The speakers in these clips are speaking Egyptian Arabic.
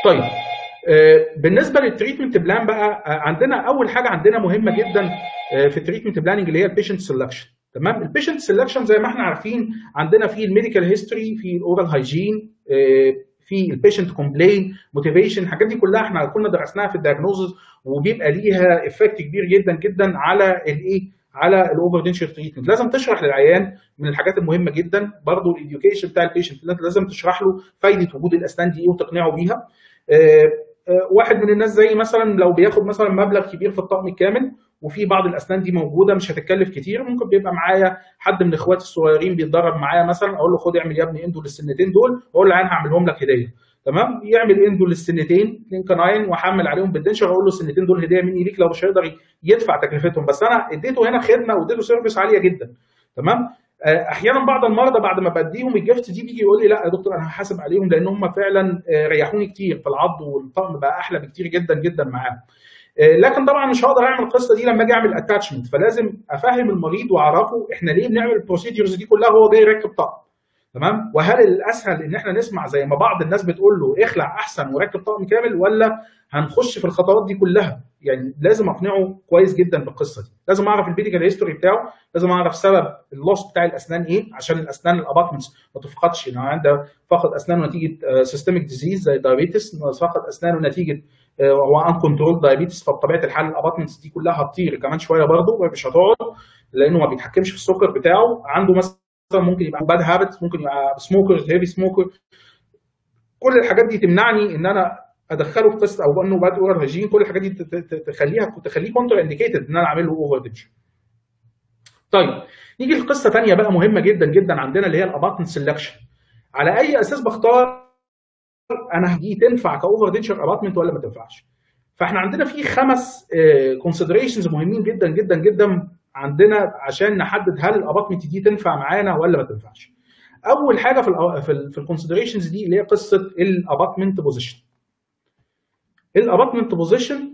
طيب آه، بالنسبه للتريتمنت بلان بقى آه، عندنا اول حاجه عندنا مهمه جدا آه، في التريتمنت بلاننج اللي هي البيشنت سelection تمام البيشنت سelection زي ما احنا عارفين عندنا في الميديكال هيستوري في الاورال هايجين في البيشنت كومبلين موتيفيشن الحاجات دي كلها احنا كنا درسناها في الدياجنوزز وبيبقى ليها افكت كبير جدا جدا على الايه على الاوفر دنشر تريتمنت لازم تشرح للعيان من الحاجات المهمه جدا برضه الاديوكيشن بتاع البيشنت لازم تشرح له فايده وجود الاسنان دي ايه وتقنعه بيها آه، آه، واحد من الناس زي مثلا لو بياخد مثلا مبلغ كبير في الطقم الكامل وفي بعض الاسنان دي موجوده مش هتتكلف كتير ممكن بيبقى معايا حد من اخواتي الصغيرين بيتدرب معايا مثلا اقول له خد اعمل يا ابني اندو للسنتين دول واقول له انا هعملهم لك هديه تمام يعمل اندو للسنتين اتنين كناين واحمل عليهم بالدنشر واقول له السنتين دول هديه مني ليك لو مش هيقدر يدفع تكلفتهم بس انا اديته هنا خدمه واديته سيرفيس عاليه جدا تمام آه، احيانا بعض المرضى بعد ما بديهم الجفت دي بيجي يقول لي لا يا دكتور انا هحاسب عليهم لان هم فعلا آه، ريحوني كتير في العض والطقم بقى احلى بكتير جدا جدا معاهم آه، لكن طبعا مش هقدر اعمل القصه دي لما اجي اعمل اتاتشمنت فلازم افهم المريض واعرفه احنا ليه بنعمل البروسيدجرز دي كلها وهو جاي يركب طقم تمام وهل الاسهل ان احنا نسمع زي ما بعض الناس بتقول له اخلع احسن وركب طقم كامل ولا هنخش في الخطوات دي كلها يعني لازم اقنعه كويس جدا بالقصه دي لازم اعرف البيديكال هيستوري بتاعه لازم اعرف سبب اللوس بتاع الاسنان ايه عشان الاسنان الاباتمنتس ما تفقدش يعني عنده فقد اسنان نتيجه سيستميك ديزيز زي دايابيتس فقد اسنانه نتيجه آه، هو ان كنترول دايابيتس فبطبيعه الحال الاباتمنتس دي كلها هتطير كمان شويه برضه مش هتقعد لانه ما بيتحكمش في السكر بتاعه عنده مثلا ممكن يبقى باد هابت ممكن يبقى سموكر هيفي سموكر كل الحاجات دي تمنعني ان انا ادخله في قصه او انه باد اورال هيجين كل الحاجات دي ت- ت- تخليها تخليه كونتر انديكيتد ان انا اعمل له اوفر دنشر طيب نيجي لقصه ثانيه بقى مهمه جدا جدا عندنا اللي هي الاباتمنت سelection على اي اساس بختار انا دي تنفع كاوفر دنشر اباتمنت ولا ما تنفعش فاحنا عندنا في خمس كونسيدريشنز مهمين جدا جدا جدا عندنا عشان نحدد هل الاباتمنت دي تنفع معانا ولا ما تنفعش اول حاجه في ال في ال في الكونسيدريشنز دي اللي هي قصه الاباتمنت بوزيشن الاباتمنت بوزيشن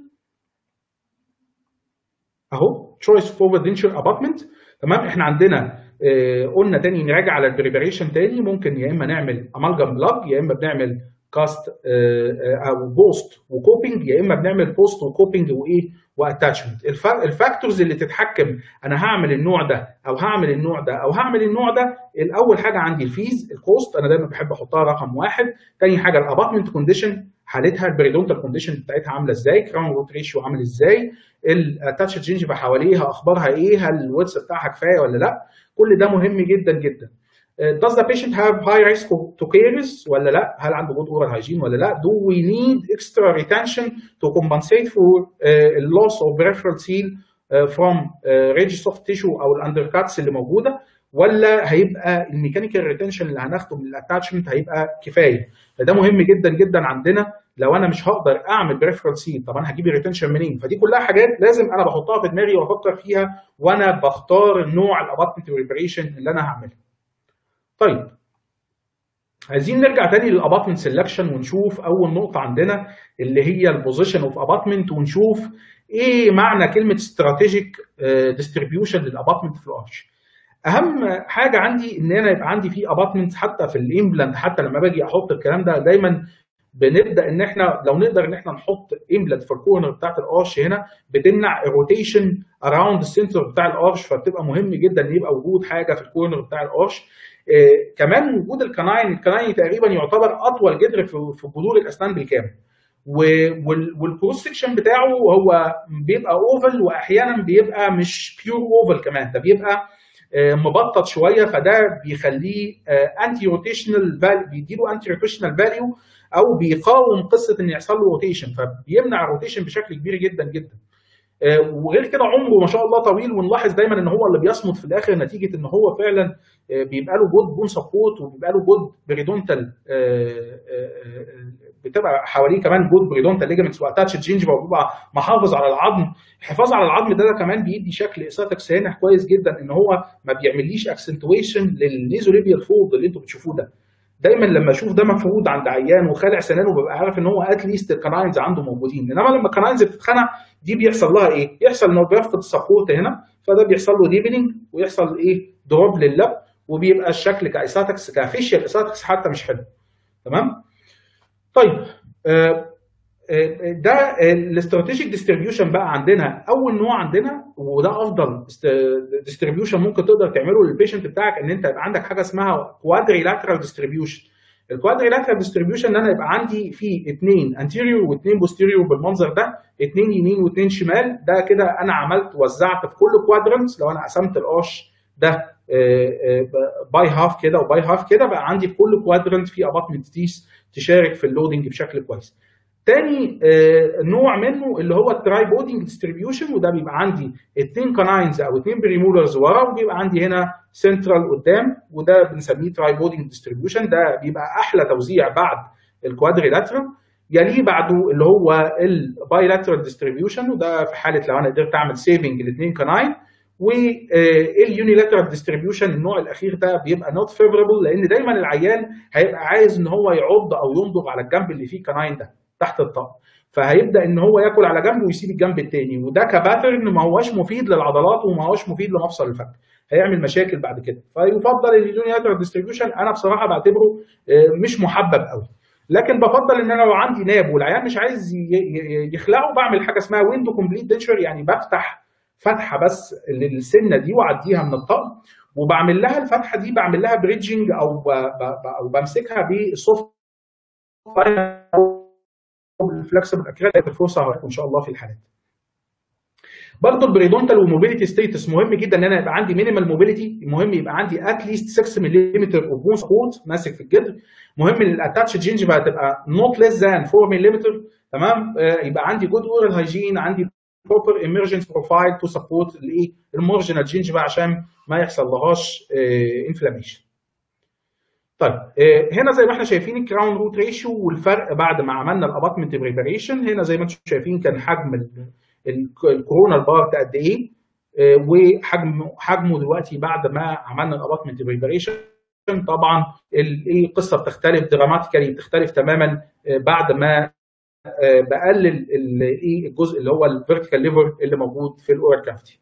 اهو تشويس فور دنشر اباتمنت تمام احنا عندنا آه، قلنا تاني نراجع على البريبريشن تاني ممكن يا اما نعمل امالجم بلاج يا اما بنعمل كاست او بوست وكوبينج يا اما بنعمل بوست وكوبينج وايه واتاتشمنت الفاكتورز اللي تتحكم انا هعمل النوع ده او هعمل النوع ده او هعمل النوع ده الاول حاجه عندي الفيز الكوست انا دايما بحب احطها رقم واحد تاني حاجه الاباتمنت كونديشن حالتها البريدونتال كونديشن بتاعتها عامله ازاي كراون روت ريشيو عامل ازاي الاتاتش جينجيفا حواليها اخبارها ايه هل الويتس بتاعها كفايه ولا لا كل ده مهم جدا جدا Uh, does the patient have high risk to caries ولا لا؟ هل عنده good oral hygiene ولا لا؟ Do we need extra retention to compensate for uh, loss of peripheral seal uh, from uh, ridge soft tissue او الاندركاتس اللي موجوده ولا هيبقى الميكانيكال ريتنشن اللي هناخده من الاتاتشمنت هيبقى كفايه فده مهم جدا جدا عندنا لو انا مش هقدر اعمل بريفرال سيل طب انا هجيب الريتنشن منين فدي كلها حاجات لازم انا بحطها في دماغي وافكر فيها وانا بختار نوع الاباتمنت ريبريشن اللي انا هعمله طيب عايزين نرجع تاني للاباتمنت سelection ونشوف اول نقطه عندنا اللي هي البوزيشن اوف اباتمنت ونشوف ايه معنى كلمه استراتيجيك ديستريبيوشن للاباتمنت في الارش اهم حاجه عندي ان انا يبقى عندي في اباتمنت حتى في الامبلانت حتى لما باجي احط الكلام ده دايما بنبدا ان احنا لو نقدر ان احنا نحط امبلانت في الكورنر بتاعت الارش هنا بتمنع الروتيشن اراوند السنتر بتاع الارش فبتبقى مهم جدا ان يبقى وجود حاجه في الكورنر بتاع الارش آه كمان وجود الكناين الكناين تقريبا يعتبر اطول جدر في في جذور الاسنان بالكامل والكروس سكشن بتاعه هو بيبقى اوفل واحيانا بيبقى مش بيور اوفل كمان ده بيبقى مبطط شويه فده بيخليه انتي روتيشنال بيديله انتي روتيشنال فاليو او بيقاوم قصه ان يحصل له روتيشن فبيمنع الروتيشن بشكل كبير جدا جدا وغير كده عمره ما شاء الله طويل ونلاحظ دايما ان هو اللي بيصمد في الاخر نتيجه ان هو فعلا بيبقى له جود بون سبورت وبيبقى له جود بريدونتال بتبقى حواليه كمان جود بريدونتال ليجمنتس واتاتش جينجيفا وبيبقى محافظ على العظم الحفاظ على العظم ده, ده كمان بيدي شكل اساتك سانح كويس جدا ان هو ما بيعمليش اكسنتويشن للنيزوليبيال فولد اللي انتوا بتشوفوه ده دايما لما اشوف ده مفروض عند عيان وخالع سنانه ببقى عارف ان هو اتليست الكناينز عنده موجودين انما لما الكناينز بتتخنق دي بيحصل لها ايه؟ يحصل انه بيفقد السبورت هنا فده بيحصل له ديبننج ويحصل ايه؟ دروب لللب وبيبقى الشكل كايساتكس كافيشيال اساتكس حتى مش حلو تمام؟ طيب ده الاستراتيجيك ديستريبيوشن بقى عندنا اول نوع عندنا وده افضل ديستريبيوشن ممكن تقدر تعمله للبيشنت بتاعك ان انت يبقى عندك حاجه اسمها كوادريلاترال ديستريبيوشن الكوادريلاترال ديستريبيوشن ان انا يبقى عندي فيه اثنين انتيريور واثنين بوستيريور بالمنظر ده اثنين يمين واثنين شمال ده كده انا عملت وزعت في كل كوادرنت لو انا قسمت القش ده باي هاف كده وباي هاف كده بقى عندي في كل كوادرنت في اباطمنت تيس تشارك في اللودنج بشكل كويس. تاني نوع منه اللي هو التراي بودنج ديستريبيوشن وده بيبقى عندي اثنين كاناينز او اثنين بريمولرز ورا وبيبقى عندي هنا سنترال قدام وده بنسميه تراي بودنج ديستريبيوشن ده بيبقى احلى توزيع بعد الكوادريلاترال يليه بعده اللي هو البايلاترال ديستريبيوشن وده في حاله لو انا قدرت اعمل سيفنج الاثنين كاناين واليونيلاترال ديستريبيوشن النوع الاخير ده بيبقى نوت فيفربل لان دايما العيان هيبقى عايز ان هو يعض او يمضغ على الجنب اللي فيه كناين ده تحت الطقم فهيبدا ان هو ياكل على جنب ويسيب الجنب الثاني وده كباترن ما هوش مفيد للعضلات وما هوش مفيد لمفصل الفك هيعمل مشاكل بعد كده فيفضل اليونيلاترال ديستريبيوشن انا بصراحه بعتبره مش محبب قوي لكن بفضل ان انا لو عندي ناب والعيان مش عايز يخلعه بعمل حاجه اسمها ويندو كومبليت دنشر يعني بفتح فتحه بس للسنه دي واعديها من الطقم وبعمل لها الفتحه دي بعمل لها بريدجنج او او بمسكها بالسوفت الفلكسبل اكريليك الفرصه ان شاء الله في الحالات. برضه البريدونتال وموبيليتي ستيتس مهم جدا ان انا يبقى عندي مينيمال موبيليتي مهم يبقى عندي اتليست 6 ملم اوف بون سبورت ماسك في الجدر مهم ان الاتاتش جينجفا تبقى نوت ليس ذان 4 ملم تمام آه يبقى عندي جود اورال هايجين عندي proper emergence profile to support الايه المارجنال جينجفا عشان ما يحصل لهاش انفلاميشن طيب هنا زي ما احنا شايفين الكراون روت ريشيو والفرق بعد ما عملنا الاباتمنت بريباريشن هنا زي ما انتم شايفين كان حجم الكورونا بار قد ايه وحجم حجمه دلوقتي بعد ما عملنا الاباتمنت بريباريشن طبعا الايه القصه بتختلف دراماتيكالي بتختلف تماما بعد ما بقلل الايه الجزء اللي هو الفيرتيكال ليفر اللي موجود في الاورال كافيتي.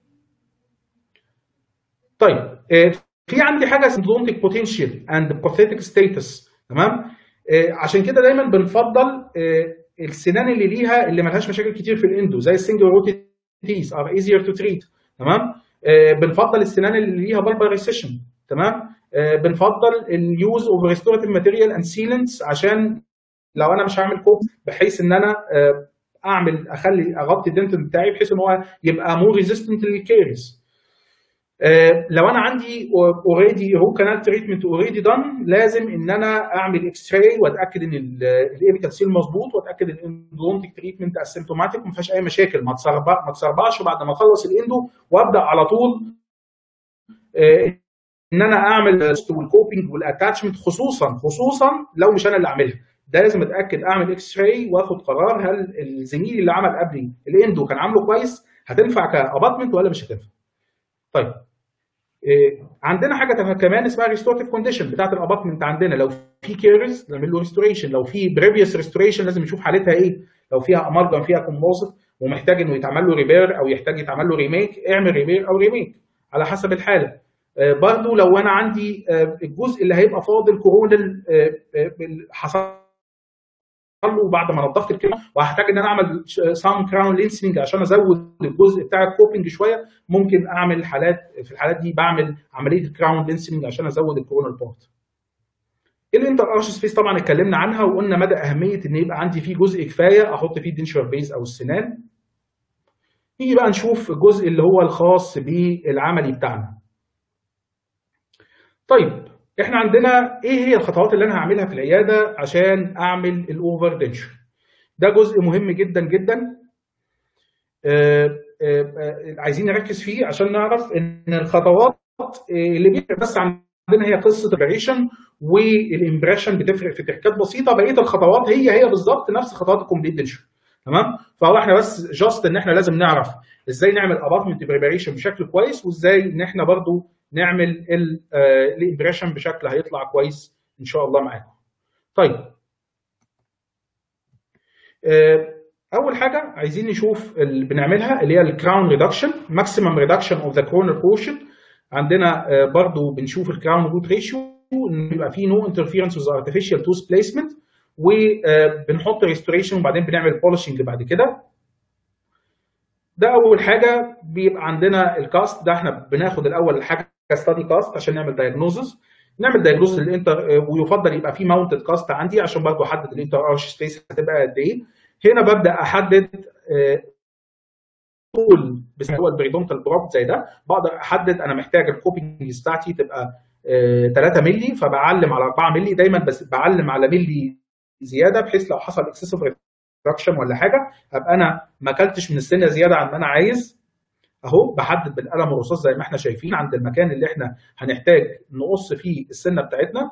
طيب في عندي حاجه اسمها بوتنشال اند بروثيتك ستاتس تمام عشان كده دايما بنفضل السنان اللي ليها اللي ملهاش مشاكل كتير في الاندو زي السنجل روتد تيس ار ايزير تو تريت تمام بنفضل السنان اللي ليها بالبر ريسيشن تمام بنفضل اليوز اوف ريستوراتيف ماتيريال اند سيلنتس عشان لو انا مش هعمل كوب بحيث ان انا اعمل اخلي اغطي الدنت بتاعي بحيث ان هو يبقى مور ريزيستنت للكيرز لو انا عندي اوريدي هو كانال تريتمنت اوريدي دان لازم ان انا اعمل اكس راي واتاكد ان الايبيكال سيل مظبوط واتاكد ان الاندونتيك تريتمنت اسيمتوماتيك وما فيهاش اي مشاكل ما تسربع ما تسربعش بعد ما اخلص الاندو وابدا على طول ان انا اعمل والكوبينج والاتاتشمنت خصوصا خصوصا لو مش انا اللي اعملها ده لازم اتاكد اعمل اكس راي واخد قرار هل الزميل اللي عمل قبلي الاندو كان عامله كويس هتنفع كاباتمنت ولا مش هتنفع طيب إيه عندنا حاجه كمان اسمها ريستورتيف كونديشن بتاعت الاباتمنت عندنا لو في كيرز نعمل له ريستوريشن لو في بريفيوس ريستوريشن لازم نشوف حالتها ايه لو فيها امالجم فيها كومبوزيت ومحتاج انه يتعمل له ريبير او يحتاج يتعمل له ريميك اعمل ريبير او ريميك على حسب الحاله آه برضو لو انا عندي آه الجزء اللي هيبقى فاضل كورونال آه حصل له بعد ما نظفت الكلمه وهحتاج ان انا اعمل سام كراون لينسنج عشان ازود الجزء بتاع الكوبنج شويه ممكن اعمل حالات في الحالات دي بعمل عمليه الكراون لينسنج عشان ازود الكورونال بارت. الانتر ارش سبيس طبعا اتكلمنا عنها وقلنا مدى اهميه ان يبقى عندي فيه جزء كفايه احط فيه الدنشر بيز او السنان. نيجي بقى نشوف الجزء اللي هو الخاص بالعملي بتاعنا. طيب احنا عندنا ايه هي الخطوات اللي انا هعملها في العياده عشان اعمل الاوفر دنشر ده جزء مهم جدا جدا آآ آآ عايزين نركز فيه عشان نعرف ان الخطوات اللي بيفرق بس عندنا هي قصه الريشن والامبريشن بتفرق في تركات بسيطه بقيه الخطوات هي هي بالظبط نفس خطوات الكومبليت دنشر تمام فهو احنا بس جاست ان احنا لازم نعرف ازاي نعمل ابارتمنت بريباريشن بشكل كويس وازاي ان احنا برضو نعمل الامبريشن بشكل هيطلع كويس ان شاء الله معاكم. طيب اول حاجه عايزين نشوف اللي بنعملها اللي هي الكراون ريدكشن ماكسيمم ريدكشن اوف ذا كورنر بورشن عندنا برضو بنشوف الكراون روت ريشيو ان يبقى فيه نو انترفيرنس وذ ارتفيشال توث بليسمنت وبنحط ريستوريشن وبعدين بنعمل بولشنج بعد كده ده اول حاجه بيبقى عندنا الكاست ده احنا بناخد الاول حاجه ستادي كاست عشان نعمل دايجنوزز نعمل دايجنوز للانتر ويفضل يبقى في ماونتد كاست عندي عشان برضه احدد الانتر ارش سبيس هتبقى قد ايه هنا ببدا احدد طول بس هو البريدونتال بروب زي ده بقدر احدد انا محتاج الكوبينج بتاعتي تبقى 3 مللي فبعلم على 4 مللي دايما بس بعلم على مللي زياده بحيث لو حصل اكسسيف ريدكشن ولا حاجه ابقى انا ما اكلتش من السنه زياده عن ما انا عايز اهو بحدد بالقلم الرصاص زي ما احنا شايفين عند المكان اللي احنا هنحتاج نقص فيه السنه بتاعتنا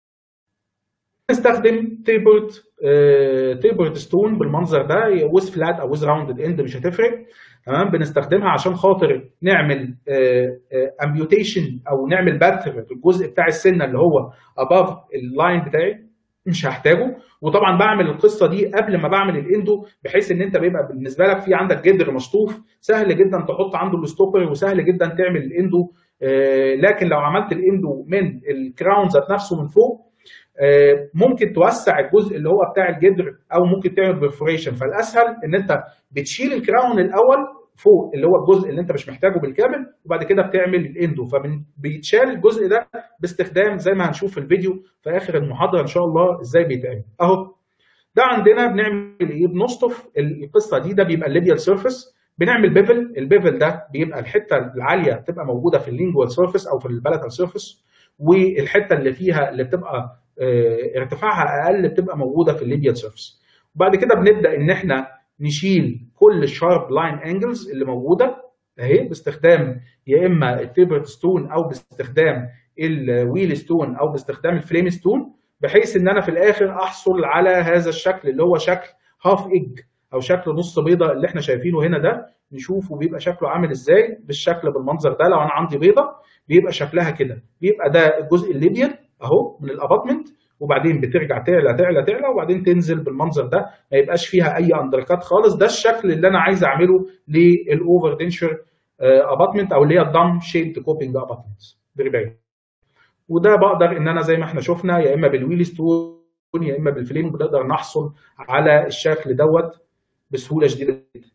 نستخدم تيبرد آه تيبرد ستون بالمنظر ده ويز فلات او ويز راوندد اند مش هتفرق تمام بنستخدمها عشان خاطر نعمل امبيوتيشن آه او نعمل باتر الجزء بتاع السنه اللي هو اباف اللاين بتاعي مش هحتاجه وطبعا بعمل القصه دي قبل ما بعمل الاندو بحيث ان انت بيبقى بالنسبه لك في عندك جدر مشطوف سهل جدا تحط عنده الستوبر وسهل جدا تعمل الاندو آه لكن لو عملت الاندو من الكراون ذات نفسه من فوق آه ممكن توسع الجزء اللي هو بتاع الجدر او ممكن تعمل برفوريشن فالاسهل ان انت بتشيل الكراون الاول فوق اللي هو الجزء اللي انت مش محتاجه بالكامل وبعد كده بتعمل الاندو فبيتشال الجزء ده باستخدام زي ما هنشوف في الفيديو في اخر المحاضره ان شاء الله ازاي بيتعمل اهو ده عندنا بنعمل ايه بنشطف القصه دي ده بيبقى الليبيال سيرفيس بنعمل بيفل البيفل ده بيبقى الحته العاليه بتبقى موجوده في اللينجوال سيرفيس او في البلاتال سيرفيس والحته اللي فيها اللي بتبقى اه ارتفاعها اقل بتبقى موجوده في الليبيال سيرفيس وبعد كده بنبدا ان احنا نشيل كل الشارب لاين انجلز اللي موجوده اهي باستخدام يا اما التيبرت ستون او باستخدام الويل ستون او باستخدام الفليم ستون بحيث ان انا في الاخر احصل على هذا الشكل اللي هو شكل هاف ايج او شكل نص بيضه اللي احنا شايفينه هنا ده نشوفه بيبقى شكله عامل ازاي بالشكل بالمنظر ده لو انا عندي بيضه بيبقى شكلها كده بيبقى ده الجزء الليبيان اهو من الاباتمنت وبعدين بترجع تعلى تعلى تعلى وبعدين تنزل بالمنظر ده ما يبقاش فيها اي اندركات خالص ده الشكل اللي انا عايز اعمله للاوفر دنشر اباتمنت او اللي هي الدم شيبد كوبينج اباتمنت بريباي وده بقدر ان انا زي ما احنا شفنا يا اما بالويل ستون يا اما بالفليم بنقدر نحصل على الشكل دوت بسهوله شديده جدا.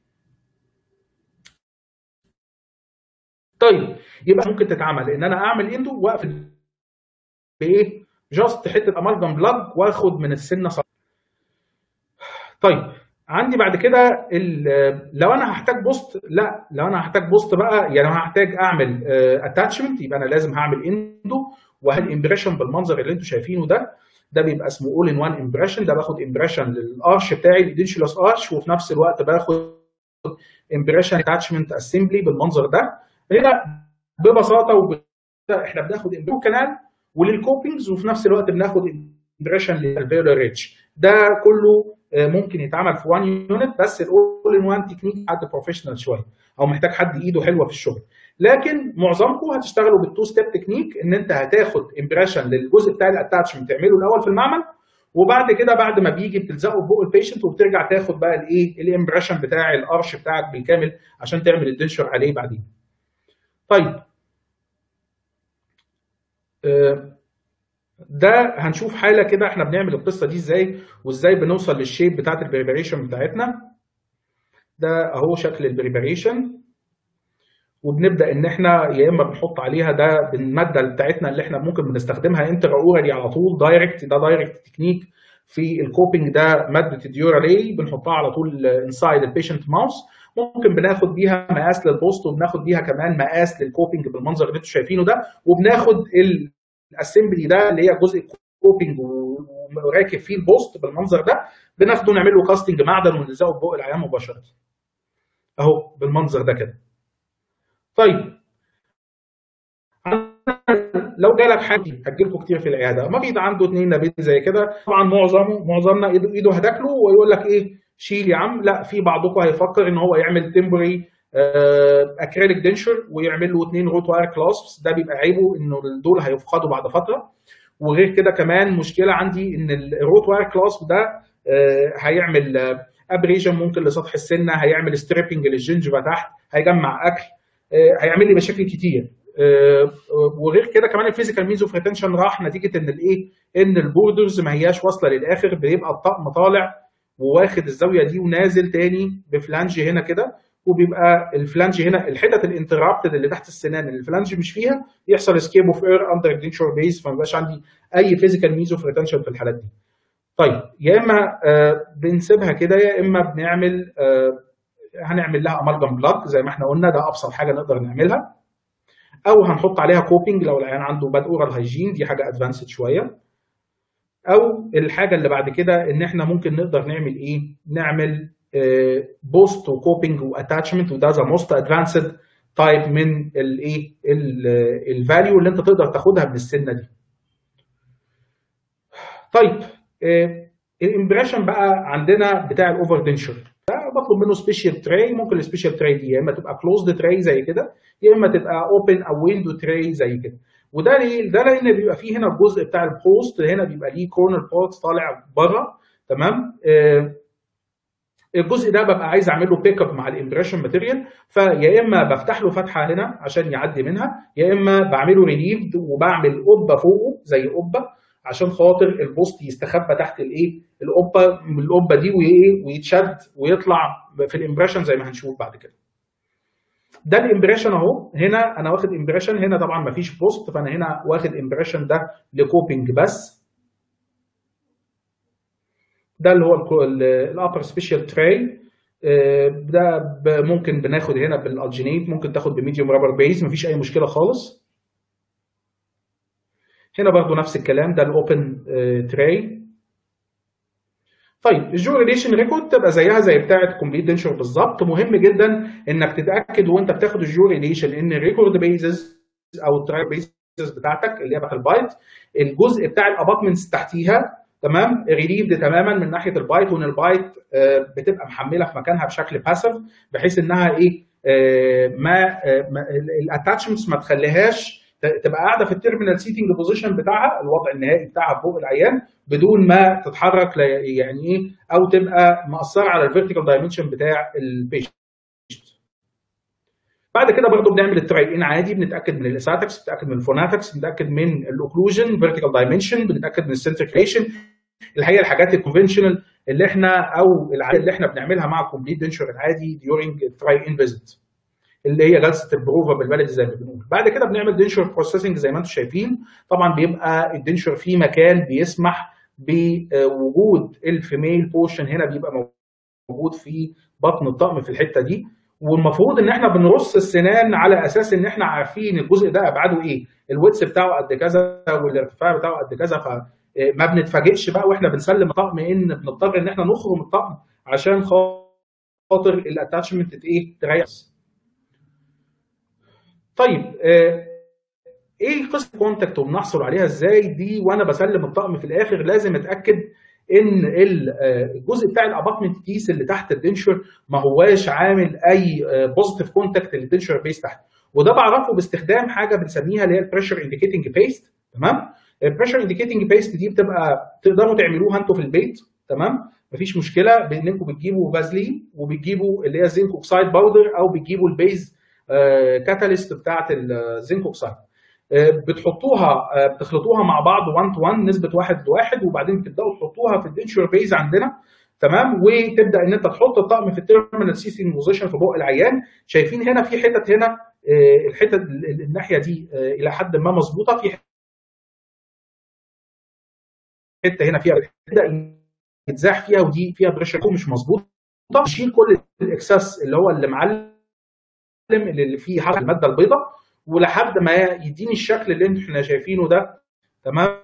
طيب يبقى ممكن تتعمل ان انا اعمل اندو واقفل بايه؟ جاست حته امالجم بلاج واخد من السنه صح. طيب عندي بعد كده لو انا هحتاج بوست لا لو انا هحتاج بوست بقى يعني انا هحتاج اعمل اتاتشمنت يبقى انا لازم هعمل اندو وهل امبريشن بالمنظر اللي انتم شايفينه ده ده بيبقى اسمه اول ان وان امبريشن ده باخد امبريشن للارش بتاعي الادنشولس ارش وفي نفس الوقت باخد امبريشن اتاتشمنت اسمبلي بالمنظر ده هنا ببساطه وب... احنا بناخد امبريشن كانال وللكوبينجز وفي نفس الوقت بناخد امبريشن للفيرال ريتش ده كله ممكن يتعمل في وان يونت بس الاول ان وان تكنيك حد بروفيشنال شويه او محتاج حد ايده حلوه في الشغل لكن معظمكم هتشتغلوا بالتو ستيب تكنيك ان انت هتاخد امبريشن للجزء بتاع الاتاتشمنت تعمله الاول في المعمل وبعد كده بعد ما بيجي بتلزقه ببق البيشنت وبترجع تاخد بقى الايه الامبريشن بتاع الارش بتاعك بالكامل عشان تعمل الدنشر عليه بعدين. طيب ده هنشوف حاله كده احنا بنعمل القصه دي ازاي وازاي بنوصل للشيب بتاعت البريباريشن بتاعتنا ده اهو شكل البريباريشن وبنبدا ان احنا يا اما بنحط عليها ده بالماده بتاعتنا اللي احنا ممكن بنستخدمها انتر اورالي على طول دايركت ده دايركت تكنيك في الكوبينج ده ماده الديورالي بنحطها على طول انسايد البيشنت ماوس ممكن بناخد بيها مقاس للبوست وبناخد بيها كمان مقاس للكوبينج بالمنظر اللي انتم شايفينه ده وبناخد الاسمبلي ده اللي هي جزء الكوبينج وراكب فيه البوست بالمنظر ده بناخده نعمل له كاستنج معدن ونلزقه في بق العيان مباشره اهو بالمنظر ده كده طيب لو جالك حد هتجيلكوا كتير في العياده مريض عنده اثنين نبيذ زي كده طبعا معظمه معظمنا ايده هتاكله ويقول لك ايه شيل يا عم لا في بعضكم هيفكر ان هو يعمل تمبري اكريليك دنشر ويعمل له اثنين روت واير كلاسبس ده بيبقى عيبه انه دول هيفقدوا بعد فتره وغير كده كمان مشكله عندي ان الروت واير كلاسب ده هيعمل ابريجن ممكن لسطح السنه هيعمل ستريبنج للجنجفه تحت هيجمع اكل هيعمل لي مشاكل كتير وغير كده كمان الفيزيكال مينز اوف ريتنشن راح نتيجه ان الايه ان البوردرز ما هياش واصله للاخر بيبقى الطقم طالع وواخد الزاويه دي ونازل تاني بفلانج هنا كده وبيبقى الفلانج هنا الحتت الانترابتد اللي تحت السنان اللي الفلانج مش فيها يحصل اسكيب اوف اير اندر دينشور بيز فما بيبقاش عندي اي فيزيكال مينز اوف ريتنشن في الحالات دي. طيب يا اما آه بنسيبها كده يا اما بنعمل آه هنعمل لها امالجم بلاك زي ما احنا قلنا ده ابسط حاجه نقدر نعملها او هنحط عليها كوبينج لو العيان عنده باد اورال هايجين دي حاجه ادفانسد شويه او الحاجه اللي بعد كده ان احنا ممكن نقدر نعمل ايه نعمل بوست وكوبينج واتاتشمنت وده ذا موست ادفانسد تايب من الايه الفاليو اللي انت تقدر تاخدها من السنه دي طيب الامبريشن بقى عندنا بتاع الاوفر دنشر بطلب منه سبيشال تراي ممكن السبيشال تراي دي يا اما تبقى كلوزد تراي زي كده يا اما تبقى اوبن او ويندو تراي زي كده وده ليه؟ ده لان بيبقى فيه هنا الجزء بتاع البوست هنا بيبقى ليه كورنر بورت طالع بره تمام آه الجزء ده ببقى عايز اعمل له بيك اب مع الامبريشن ماتيريال فيا اما بفتح له فتحه هنا عشان يعدي منها يا اما بعمله ريليفد وبعمل قبه فوقه زي قبه عشان خاطر البوست يستخبى تحت الايه القبه القبه دي وايه ويتشد ويطلع في الامبريشن زي ما هنشوف بعد كده ده الامبريشن اهو هنا انا واخد امبريشن هنا طبعا ما فيش بوست فانا هنا واخد امبريشن ده لكوبينج بس ده اللي هو الابر سبيشال تراي ده ممكن بناخد هنا بالالجينيت ممكن تاخد بميديوم رابر بيز مفيش اي مشكله خالص هنا برضو نفس الكلام ده الاوبن تراي طيب الجو ريليشن ريكورد تبقى زيها زي بتاعه كومبليت دنشر بالظبط مهم جدا انك تتاكد وانت بتاخد الجو ريليشن ان الريكورد بيزز او التراي بيزز بتاعتك اللي هي بتاعت البايت الجزء بتاع الاباتمنتس تحتيها تمام ريليفد تماما من ناحيه البايت وان البايت بتبقى محمله في مكانها بشكل باسف بحيث انها ايه ما الاتاتشمنتس ما تخليهاش تبقى قاعده في التيرمينال سيتنج بوزيشن بتاعها الوضع النهائي بتاعها فوق العيان بدون ما تتحرك يعني ايه او تبقى مأثره على الفيرتيكال دايمنشن بتاع البيشنت بعد كده برضه بنعمل التراي ان عادي بنتاكد من الاساتكس بنتاكد من الفوناتكس بنتاكد من الاوكلوجن فيرتيكال دايمنشن بنتاكد من السنتريفيشن الحقيقه الحاجات الكونفنشنال اللي احنا او العادة اللي احنا بنعملها مع الكومبليت دنشر العادي ديورنج التراي ان فيزيت اللي هي جلسه البروفا بالبلدي زي ما بنقول بعد كده بنعمل دنشر بروسيسنج زي ما انتم شايفين طبعا بيبقى الدنشر في مكان بيسمح بوجود الفيميل بورشن هنا بيبقى موجود في بطن الطقم في الحته دي والمفروض ان احنا بنرص السنان على اساس ان احنا عارفين الجزء ده ابعاده ايه الويتس بتاعه قد كذا والارتفاع بتاعه قد كذا فما بنتفاجئش بقى واحنا بنسلم الطقم ان بنضطر ان احنا نخرم الطقم عشان خاطر الاتاتشمنت ايه تريح طيب ايه قصه كونتاكت وبنحصل عليها ازاي دي وانا بسلم الطقم في الاخر لازم اتاكد ان الجزء بتاع الاباتمنت كيس اللي تحت الدنشر ما هواش عامل اي بوزيتيف كونتاكت للدنشر بيس تحت وده بعرفه باستخدام حاجه بنسميها اللي هي البريشر انديكيتنج بيست تمام البريشر انديكيتنج بيست دي بتبقى تقدروا تعملوها انتوا في البيت تمام مفيش مشكله بانكم بتجيبوا فازلين وبتجيبوا اللي هي زنك اوكسايد باودر او بتجيبوا البيز كاتاليست بتاعه الزنك اوكسايد بتحطوها بتخلطوها مع بعض 1 تو 1 نسبه 1 لواحد وبعدين تبداوا تحطوها في الدنشر بيز عندنا تمام وتبدا ان انت تحط الطقم في التيرمينال سيسنج بوزيشن في بق العيان شايفين هنا في حتت هنا الحتت الناحيه دي الى حد ما مظبوطه في حته هنا فيها تبدا يتزاح فيها ودي فيها بريشر مش مظبوط نشيل كل الاكسس اللي هو اللي معلم اللي فيه حرف الماده البيضاء ولحد ما يديني الشكل اللي احنا شايفينه ده تمام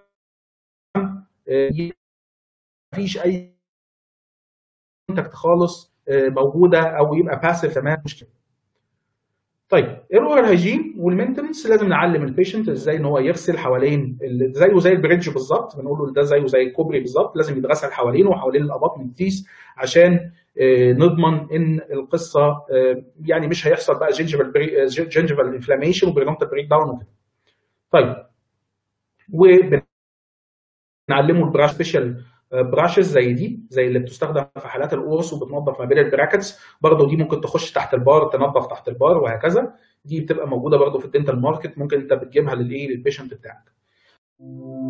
مفيش اي كونتاكت خالص موجوده او يبقى باسف تمام مشكله طيب الاورال هايجين والمينتنس لازم نعلم البيشنت ازاي ان هو يغسل حوالين زيه زي البريدج بالظبط بنقول له ده زيه زي الكوبري بالظبط لازم يتغسل حوالينه وحوالين الاباطمنت تيس عشان نضمن ان القصه يعني مش هيحصل بقى جنجفال جنجفال انفلاميشن وبرينومتال بريك داون وكده. طيب وبنعلمه البراش سبيشال براشز زي دي زي اللي بتستخدم في حالات القرص وبتنظف ما بين البراكتس برضه دي ممكن تخش تحت البار تنظف تحت البار وهكذا دي بتبقى موجوده برضه في الدنتال ماركت ممكن انت بتجيبها للايه للبيشنت بتاعك